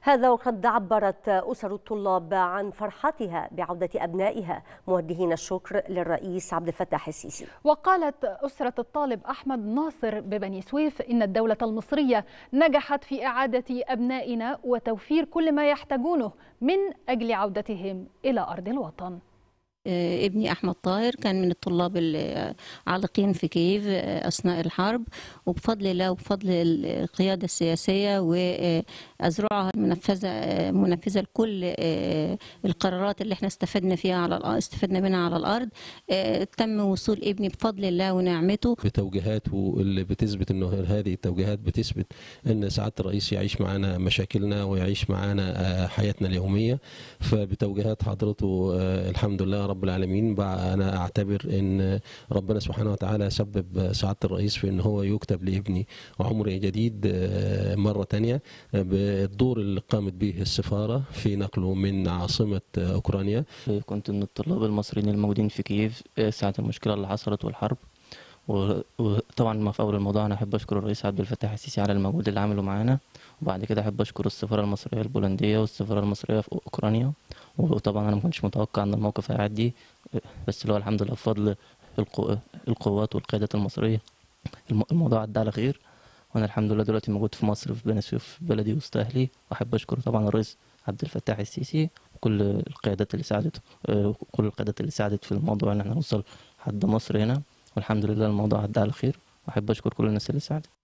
هذا وقد عبرت أسر الطلاب عن فرحتها بعودة أبنائها موجهين الشكر للرئيس عبد الفتاح السيسي وقالت أسرة الطالب أحمد ناصر ببني سويف إن الدولة المصرية نجحت في إعادة أبنائنا وتوفير كل ما يحتاجونه من أجل عودتهم إلى أرض الوطن ابني احمد طاهر كان من الطلاب العالقين في كييف اثناء الحرب وبفضل الله وبفضل القياده السياسيه وازرعها المنفذه منفذه لكل القرارات اللي احنا استفدنا فيها على استفدنا منها على الارض تم وصول ابني بفضل الله ونعمته بتوجيهاته اللي بتثبت انه هذه التوجيهات بتثبت ان سعاده الرئيس يعيش معانا مشاكلنا ويعيش معانا حياتنا اليوميه فبتوجيهات حضرته الحمد لله رب العالمين بقى انا اعتبر ان ربنا سبحانه وتعالى سبب سعاده الرئيس في ان هو يكتب لابني عمر جديد مره ثانيه بالدور اللي قامت به السفاره في نقله من عاصمه اوكرانيا كنت من الطلاب المصريين الموجودين في كييف ساعه المشكله اللي حصلت والحرب وطبعا ما في اول الموضوع انا احب اشكر الرئيس عبد الفتاح السيسي على المجهود اللي عمله معانا وبعد كده احب اشكر السفاره المصريه البولنديه والسفاره المصريه في اوكرانيا وطبعا انا ما كنتش متوقع ان الموقف هيعدي بس اللي هو الحمد لله بفضل القوات والقيادات المصريه الموضوع عدى على خير وانا الحمد لله دلوقتي موجود في مصر في بني سويف في بلدي وسط اهلي واحب اشكر طبعا الرئيس عبد الفتاح السيسي وكل القيادات اللي ساعدت كل القيادات اللي ساعدت في الموضوع ان احنا نوصل لحد مصر هنا والحمد لله الموضوع عدى على خير واحب اشكر كل الناس اللي ساعدت